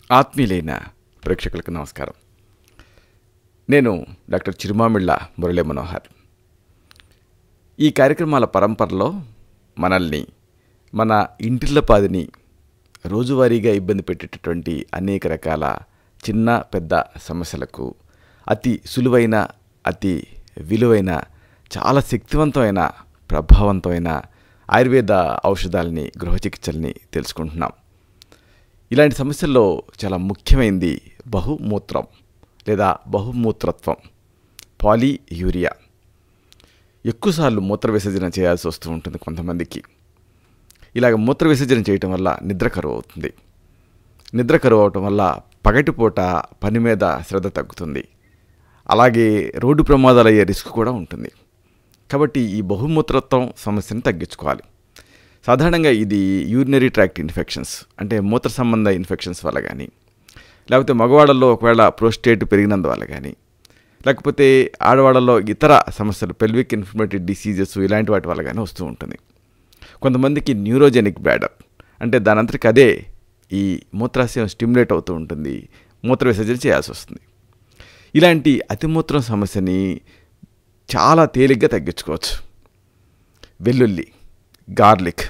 ఆత్మీయులైన ప్రేక్షకులకు నమస్కారం నేను డాక్టర్ చిరుమామిళ్ళ మురళీ మనోహర్ ఈ కార్యక్రమాల పరంపరలో మనల్ని మన ఇంటిల్లపాదిని రోజువారీగా ఇబ్బంది పెట్టేటటువంటి అనేక రకాల చిన్న పెద్ద సమస్యలకు అతి సులువైన అతి విలువైన చాలా శక్తివంతమైన ప్రభావవంతమైన ఆయుర్వేద ఔషధాలని గృహ చికిత్సల్ని తెలుసుకుంటున్నాం ఇలాంటి సమస్యల్లో చాలా ముఖ్యమైనది బహుమూత్రం లేదా బహుమూత్రత్వం పాలీయూరియా ఎక్కువసార్లు మూత్ర విసర్జన చేయాల్సి వస్తూ ఉంటుంది కొంతమందికి ఇలాగ మూత్ర విసర్జన చేయటం వల్ల నిద్ర కరువు అవుతుంది నిద్ర కరువు అవటం వల్ల పగటిపూట పని మీద శ్రద్ధ తగ్గుతుంది అలాగే రోడ్డు ప్రమాదాలు అయ్యే రిస్క్ కూడా ఉంటుంది కాబట్టి ఈ బహుమూత్రత్వం సమస్యను తగ్గించుకోవాలి సాధారణంగా ఇది యూరినరీ ట్రాక్ట్ ఇన్ఫెక్షన్స్ అంటే మూత్ర సంబంధ ఇన్ఫెక్షన్స్ వల్ల కానీ లేకపోతే మగవాళ్ళలో ఒకవేళ ప్రోస్టేట్ పెరిగినందువల్ల కానీ లేకపోతే ఆడవాళ్ళలో ఇతర సమస్యలు పెల్విక్ ఇన్ఫ్లమేటరీ డిసీజెస్ ఇలాంటి వాటి వల్ల కానీ వస్తూ ఉంటుంది కొంతమందికి న్యూరోజెనిక్ బ్యాడర్ అంటే దానంతరికి అదే ఈ మూత్రాశయం స్టిమ్యులేట్ అవుతూ ఉంటుంది మూత్ర విసర్జన చేయాల్సి వస్తుంది ఇలాంటి అతిమూత్రం సమస్యని చాలా తేలిగ్గా తగ్గించుకోవచ్చు వెల్లుల్లి గార్లిక్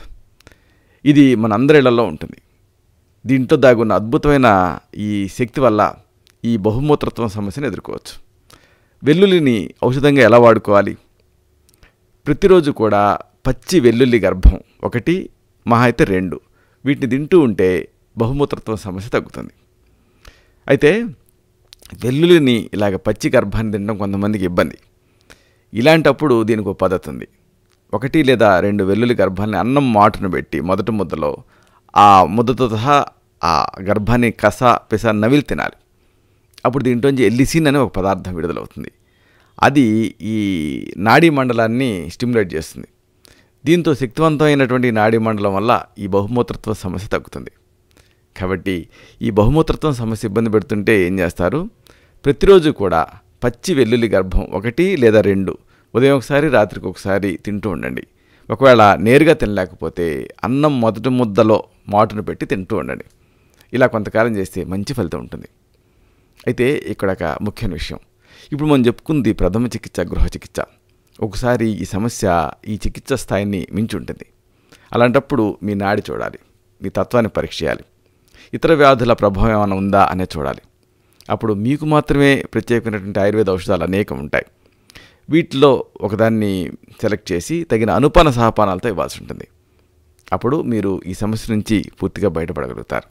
ఇది మన అందరి ఇళ్లలో ఉంటుంది దీంట్లో దాగున్న అద్భుతమైన ఈ శక్తి వల్ల ఈ బహుమూత్రత్వం సమస్యను ఎదుర్కోవచ్చు వెల్లుల్లిని ఔషధంగా ఎలా వాడుకోవాలి ప్రతిరోజు కూడా పచ్చి వెల్లుల్లి గర్భం ఒకటి మహా అయితే రెండు వీటిని తింటూ ఉంటే బహుమూత్రత్వం సమస్య తగ్గుతుంది అయితే వెల్లుల్లిని ఇలాగ పచ్చి గర్భాన్ని తినడం కొంతమందికి ఇబ్బంది ఇలాంటప్పుడు దీనికి ఒక పద్ధతి ఉంది ఒకటి లేదా రెండు వెల్లుల్లి గర్భాన్ని అన్నం మాటును పెట్టి మొదటి ముద్దలో ఆ ముద్దతో సహా ఆ గర్భాన్ని కస పిస నవిలి తినాలి అప్పుడు దీంట్లోంచి ఎల్లిసిన్ అనే ఒక పదార్థం విడుదలవుతుంది అది ఈ నాడీ మండలాన్ని స్టిమ్యులేట్ చేస్తుంది దీంతో శక్తివంతమైనటువంటి నాడీ మండలం వల్ల ఈ బహుమూత్రత్వ సమస్య తగ్గుతుంది కాబట్టి ఈ బహుమూత్రత్వం సమస్య ఇబ్బంది పెడుతుంటే ఏం చేస్తారు ప్రతిరోజు కూడా పచ్చి వెల్లుల్లి గర్భం ఒకటి లేదా రెండు ఉదయం ఒకసారి రాత్రికి ఒకసారి తింటూ ఉండండి ఒకవేళ నేరుగా తినలేకపోతే అన్నం మొదటి ముద్దలో మాటును పెట్టి తింటూ ఉండండి ఇలా కొంతకాలం చేస్తే మంచి ఫలితం ఉంటుంది అయితే ఇక్కడ ఒక ముఖ్యమైన విషయం ఇప్పుడు మనం చెప్పుకుంది ప్రథమ చికిత్స గృహ చికిత్స ఒకసారి ఈ సమస్య ఈ చికిత్స స్థాయిని మించి ఉంటుంది అలాంటప్పుడు మీ నాడి చూడాలి మీ తత్వాన్ని పరీక్ష చేయాలి ఇతర వ్యాధుల ప్రభావం ఏమైనా ఉందా అనే చూడాలి అప్పుడు మీకు మాత్రమే ప్రత్యేకమైనటువంటి ఆయుర్వేద ఔషధాలు అనేకం ఉంటాయి వీటిలో ఒకదాన్ని సెలెక్ట్ చేసి తగిన అనుపాన సహపానాలతో ఇవ్వాల్సి ఉంటుంది అప్పుడు మీరు ఈ సమస్య నుంచి పూర్తిగా బయటపడగలుగుతారు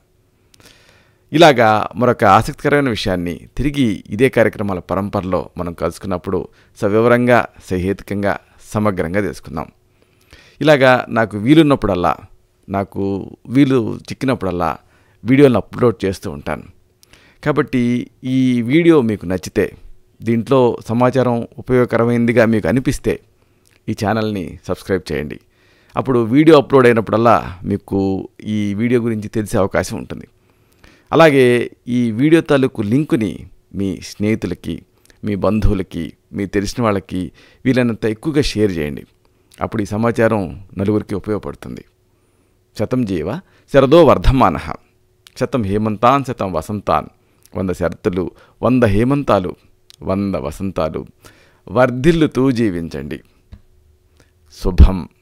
ఇలాగా మరొక ఆసక్తికరమైన విషయాన్ని తిరిగి ఇదే కార్యక్రమాల పరంపరలో మనం కలుసుకున్నప్పుడు సవివరంగా సహేతుకంగా సమగ్రంగా తెలుసుకుందాం ఇలాగా నాకు వీలున్నప్పుడల్లా నాకు వీలు చిక్కినప్పుడల్లా వీడియోలను అప్లోడ్ చేస్తూ ఉంటాను కాబట్టి ఈ వీడియో మీకు నచ్చితే దీంట్లో సమాచారం ఉపయోగకరమైనదిగా మీకు అనిపిస్తే ఈ ఛానల్ని సబ్స్క్రైబ్ చేయండి అప్పుడు వీడియో అప్లోడ్ అయినప్పుడల్లా మీకు ఈ వీడియో గురించి తెలిసే అవకాశం ఉంటుంది అలాగే ఈ వీడియో తాలూకు లింకుని మీ స్నేహితులకి మీ బంధువులకి మీ తెలిసిన వాళ్ళకి వీలైనంత ఎక్కువగా షేర్ చేయండి అప్పుడు ఈ సమాచారం నలుగురికి ఉపయోగపడుతుంది శతం జీవ శరదో వర్ధమాన శతం హేమంతాన్ శతం వసంతాన్ వంద శరతులు వంద హేమంతాలు వంద వసంతాలు వర్ధిల్లుతూ జీవించండి శుభం